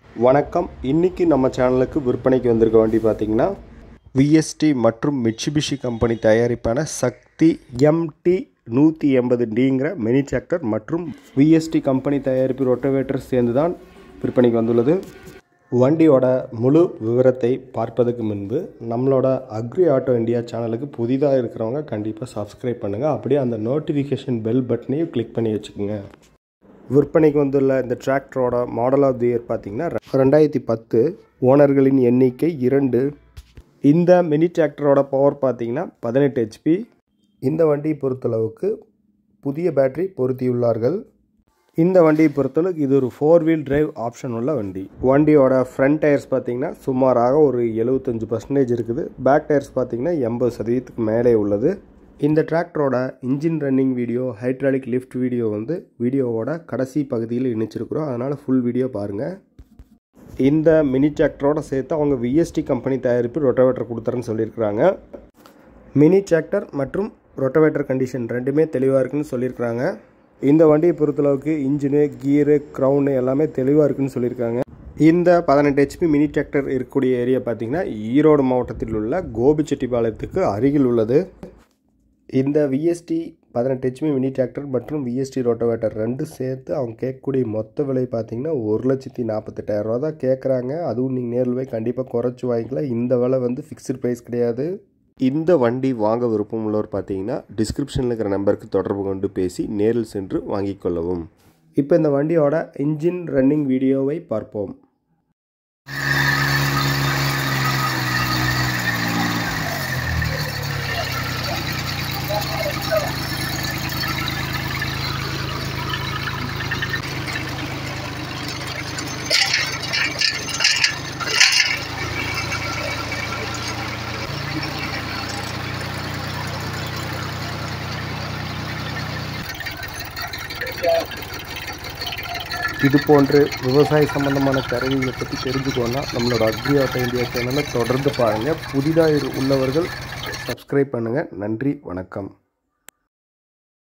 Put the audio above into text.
வணக்கம் இன்னைக்கு நம்ம சேனலுக்கு விற்பனைக்கு வந்திருக்க வண்டி பார்த்தீங்கன்னா விஎஸ்டி மற்றும் மிட்சுபிஷி கம்பெனி தயாரிப்பான சக்தி எம்டி நூற்றி எண்பது டிங்கிற மினி டிராக்டர் மற்றும் விஎஸ்டி கம்பெனி தயாரிப்பு ரொட்டவேட்டர் சேர்ந்து தான் விற்பனைக்கு வந்துள்ளது வண்டியோட முழு விவரத்தை பார்ப்பதற்கு முன்பு நம்மளோட அக்ரி ஆட்டோ இந்தியா சேனலுக்கு புதிதாக இருக்கிறவங்க கண்டிப்பாக சப்ஸ்கிரைப் பண்ணுங்கள் அப்படியே அந்த நோட்டிஃபிகேஷன் பெல் பட்டனையும் கிளிக் பண்ணி வச்சுக்கோங்க விற்பனைக்கு வந்துள்ள இந்த டிராக்டரோட மாடல் ஆஃப் தி இயர் பார்த்தீங்கன்னா ரெண்டாயிரத்தி பத்து ஓனர்களின் எண்ணிக்கை இரண்டு இந்த மினி டிராக்டரோட பவர் பார்த்தீங்கன்னா பதினெட்டு ஹெச்பி இந்த வண்டியை பொறுத்தளவுக்கு புதிய பேட்டரி பொருத்தியுள்ளார்கள் இந்த வண்டியை பொறுத்தளவுக்கு இது ஒரு ஃபோர் வீல் டிரைவ் ஆப்ஷன் உள்ள வண்டி வண்டியோட ஃப்ரண்ட் டயர்ஸ் பார்த்தீங்கன்னா சுமாராக ஒரு எழுபத்தஞ்சு பர்சன்டேஜ் இருக்குது பேக் டயர்ஸ் பார்த்தீங்கன்னா எண்பது சதவீதத்துக்கு மேலே உள்ளது இந்த டிராக்டரோட engine running video hydraulic lift video வந்து வீடியோவோட கடைசி பகுதியில் இணைச்சிருக்கிறோம் அதனால் ஃபுல் வீடியோ பாருங்கள் இந்த மினி டிராக்டரோட சேர்த்து அவங்க விஎஸ்டி கம்பெனி தயாரிப்பு ரொட்டவேட்டர் கொடுத்துறேன்னு சொல்லியிருக்கிறாங்க மினி டிராக்டர் மற்றும் ரொட்டவேட்டர் கண்டிஷன் ரெண்டுமே தெளிவாக இருக்குன்னு சொல்லியிருக்கிறாங்க இந்த வண்டியை பொறுத்தளவுக்கு இன்ஜினு கீரு க்ரௌனு எல்லாமே தெளிவாக இருக்குன்னு சொல்லியிருக்காங்க இந்த பதினெட்டு ஹெச்பி மினி டிராக்டர் இருக்கக்கூடிய ஏரியா பார்த்தீங்கன்னா ஈரோடு மாவட்டத்தில் உள்ள கோபிச்செட்டிப்பாளையத்துக்கு அருகில் உள்ளது இந்த விஎஸ்டி பதினெட்டு ஹெச்பி மினி டிராக்டர் மற்றும் விஎஸ்டி ரோட்டோவேட்டர் ரெண்டு சேர்த்து அவங்க கேட்கக்கூடிய மொத்த விலை பார்த்தீங்கன்னா ஒரு லட்சத்தி நாற்பத்தெட்டாயிரம் ரூபா தான் கேட்குறாங்க அதுவும் நீங்கள் நேரில் போய் கண்டிப்பாக குறைச்சி வாங்கிக்கலாம் இந்த விலை வந்து ஃபிக்ஸ்டு ப்ரைஸ் கிடையாது இந்த வண்டி வாங்க விருப்பம் உள்ளவர் பார்த்தீங்கன்னா டிஸ்கிரிப்ஷனில் இருக்கிற நம்பருக்கு தொடர்பு கொண்டு பேசி நேரில் சென்று வாங்கிக் கொள்ளவும் இப்போ இந்த வண்டியோட இன்ஜின் ரன்னிங் வீடியோவை பார்ப்போம் இது போன்று விவசாய சம்பந்தமான கருவிகளை பற்றி தெரிஞ்சுக்கோன்னா நம்மளோட அக்ரி ஆட்டோ இந்தியா சேனலை தொடர்ந்து பாருங்கள் புதிதாக உள்ளவர்கள் சப்ஸ்கிரைப் பண்ணுங்கள் நன்றி வணக்கம்